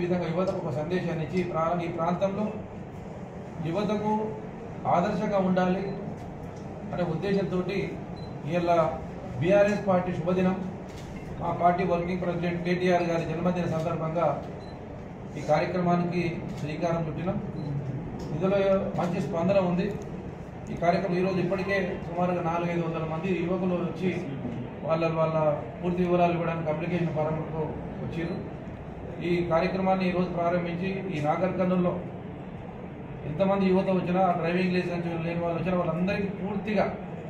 విధంగా యువతకు ఒక సందేశాన్ని ఇచ్చి ఈ ప్రా- ఈ ప్రాంతంలో యువతకు ఆదర్శంగా ఉండాలి అనే ఉద్దేశంతో ఇవాళ బీఆర్ఎస్ పార్టీ శుభదినం మా పార్టీ వర్కింగ్ ప్రెసిడెంట్ కేటీఆర్ గారి జన్మదిన సందర్భంగా ఈ కార్యక్రమానికి శ్రీకారం చుట్టినాం ఇందులో మంచి స్పందన ఉంది ఈ కార్యక్రమం ఈరోజు ఇప్పటికే సుమారుగా నాలుగైదు వందల మంది యువకులు వచ్చి వాళ్ళ వాళ్ళ పూర్తి వివరాలు ఇవ్వడానికి అప్లికేషన్ ఫారంకు వచ్చారు ఈ కార్యక్రమాన్ని ఈరోజు ప్రారంభించి ఈ నాగర్ కర్నూల్లో ఎంతమంది యువత వచ్చినా ఆ డ్రైవింగ్ లైసెన్స్ లేని వాళ్ళు వచ్చినా వాళ్ళందరికీ పూర్తిగా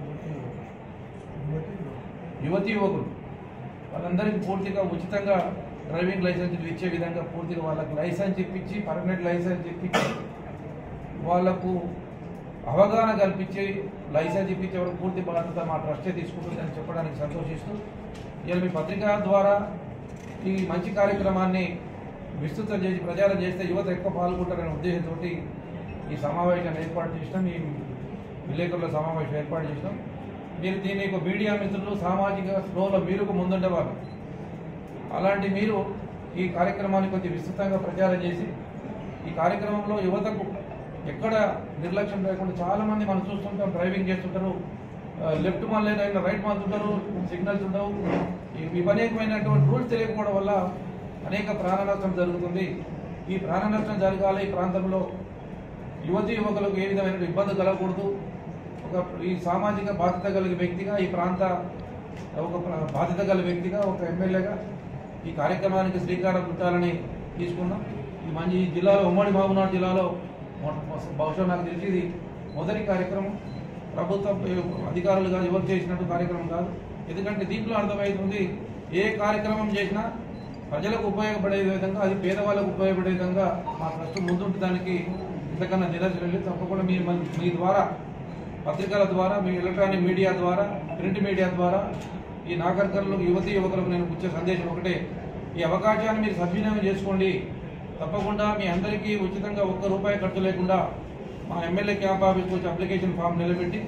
యువతి యువకులు వాళ్ళందరికీ పూర్తిగా ఉచితంగా డ్రైవింగ్ లైసెన్స్ ఇచ్చే విధంగా పూర్తిగా వాళ్ళకి లైసెన్స్ ఇప్పించి పర్మనెంట్ లైసెన్స్ ఇప్పించి వాళ్లకు అవగాహన కల్పించి లైసెన్స్ ఇప్పించే వరకు పూర్తి బాధ్యత మా ట్రస్టే తీసుకుంటుందని చెప్పడానికి సంతోషిస్తూ ఇలా మీ పత్రిక ద్వారా ఈ మంచి కార్యక్రమాన్ని విస్తృతం చేసి ప్రచారం చేస్తే యువత ఎక్కువ పాల్గొంటారనే ఉద్దేశంతో ఈ సమావేశాన్ని ఏర్పాటు చేసినాం ఈ విలేకరుల సమావేశం ఏర్పాటు చేసినాం మీరు దీన్ని ఒక మీడియా మిత్రులు సామాజిక స్లోలో మీరు ఒక ముందుండేవారు అలాంటి మీరు ఈ కార్యక్రమాన్ని కొద్ది విస్తృతంగా ప్రచారం చేసి ఈ కార్యక్రమంలో యువతకు ఎక్కడ నిర్లక్ష్యం లేకుండా చాలా మంది మనం చూస్తుంటాం డ్రైవింగ్ చేస్తుంటారు లెఫ్ట్ మళ్ళీ రైట్ మళ్ళుంటారు సిగ్నల్స్ ఉండవు ఈ- ఈ అనేకమైనటువంటి రూల్స్ తెలియకపోవడం వల్ల అనేక ప్రాణ నష్టం జరుగుతుంది ఈ ప్రాణ నష్టం జరగాలి ఈ ప్రాంతంలో యువతి యువకులకు ఏ విధమైన ఇబ్బంది కలగకూడదు ఒక ఈ సామాజిక బాధ్యత కలిగిన వ్యక్తిగా ఈ ప్రాంత ఒక ప్ర- బాధ్యత గల వ్యక్తిగా ఒక ఎమ్మెల్యేగా ఈ కార్యక్రమానికి శ్రీకారం చుట్టాలని తీసుకున్నాం ఈ మంచి ఈ జిల్లాలో ఉమ్మడి మహబూబ్నగర్ జిల్లాలో మొ- బహుశా నాకు తెలిసి ఇది మొదటి కార్యక్రమం ప్రభుత్వం ఏ- అధికారులుగా ఎవరు చేసినట్టు కార్యక్రమం కాదు ఎందుకంటే దీంట్లో అర్థమవుతుంది ఏ కార్యక్రమం చేసినా ప్రజలకు ఉపయోగపడే విధంగా అది పేదవాళ్ళకు ఉపయోగపడే విధంగా మా ట్రస్ట్ ముందుంటడానికి ఇంతకన్నా నిరాశ లేదు తప్పకుండా మీ మీ ద్వారా పత్రికల ద్వారా మీ ఎలక్ట్రానిక్ మీడియా ద్వారా ప్రింట్ మీడియా ద్వారా ఈ నాగరికలకు యువతి యువకులకు నేను ఇచ్చే సందేశం ఒకటే ఈ అవకాశాన్ని మీరు సద్వినియోగం చేసుకోండి తప్పకుండా మీ అందరికీ ఉచితంగా ఒక్క రూపాయి ఖర్చు లేకుండా మా ఎమ్మెల్యే క్యాంప్ ఆఫీస్కి వచ్చి అప్లికేషన్ ఫామ్ నిలబెట్టి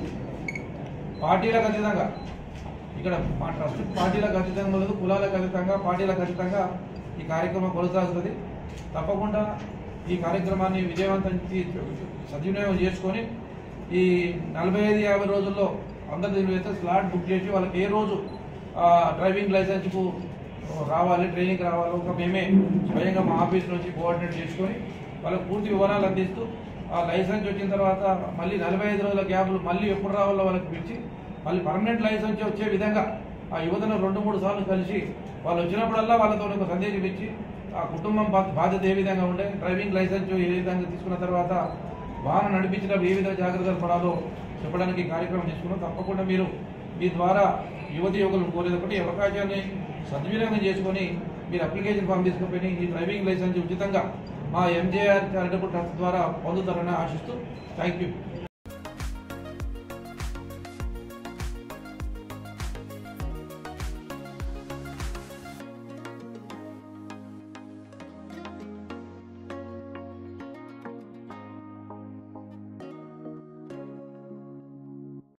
పార్టీలకు అతీతంగా ఇక్కడ మా ట్రస్ట్ పార్టీలకు అతీతంగా లేదు కులాలకు అతీతంగా పార్టీలకు అతీతంగా ఈ కార్యక్రమం కొనసాగుతుంది తప్పకుండా ఈ కార్యక్రమాన్ని విజయవంతం చే- సద్వినియోగం చేసుకొని ఈ నలభై ఐదు యాభై రోజుల్లో అందరి దీని అయితే స్లాట్ బుక్ చేసి వాళ్ళకి ఏ రోజు ఆ, డ్రైవింగ్ లైసెన్స్కు రావాలి ట్రైనింగ్ రావాలి ఒక మేమే స్వయంగా మా ఆఫీస్ నుంచి కోఆర్డినేట్ చేసుకొని వాళ్ళకి పూర్తి వివరాలు అందిస్తూ ఆ లైసెన్స్ వచ్చిన తర్వాత మళ్ళీ నలభై ఐదు రోజుల గ్యాప్లు మళ్ళీ ఎప్పుడు రావాలో వాళ్ళకి పిలిచి మళ్ళీ పర్మనెంట్ లైసెన్స్ వచ్చే విధంగా ఆ యువతను రెండు మూడు సార్లు కలిసి వాళ్ళు వచ్చినప్పుడల్లా వాళ్ళతో ఒక సందేశం ఇచ్చి ఆ కుటుంబం బా- బాధ్యత ఏ విధంగా ఉండే డ్రైవింగ్ లైసెన్స్ ఏ విధంగా తీసుకున్న తర్వాత వాహనం నడిపించినప్పుడు ఏ విధంగా జాగ్రత్తలు పడాలో చెప్పడానికి ఈ కార్యక్రమం తీసుకున్నాం తప్పకుండా మీరు మీ ద్వారా యువతి యువకులను కోరేది ఒకటి ఈ అవకాశాన్ని సద్వినియోగం చేసుకొని మీరు అప్లికేషన్ ఫామ్ తీసుకుపోయి ఈ డ్రైవింగ్ లైసెన్స్ ఉచితంగా మా ఎంజేఆర్ చారిటబుల్ ట్రస్ట్ ద్వారా పొందుతారని ఆశిస్తూ థ్యాంక్ యూ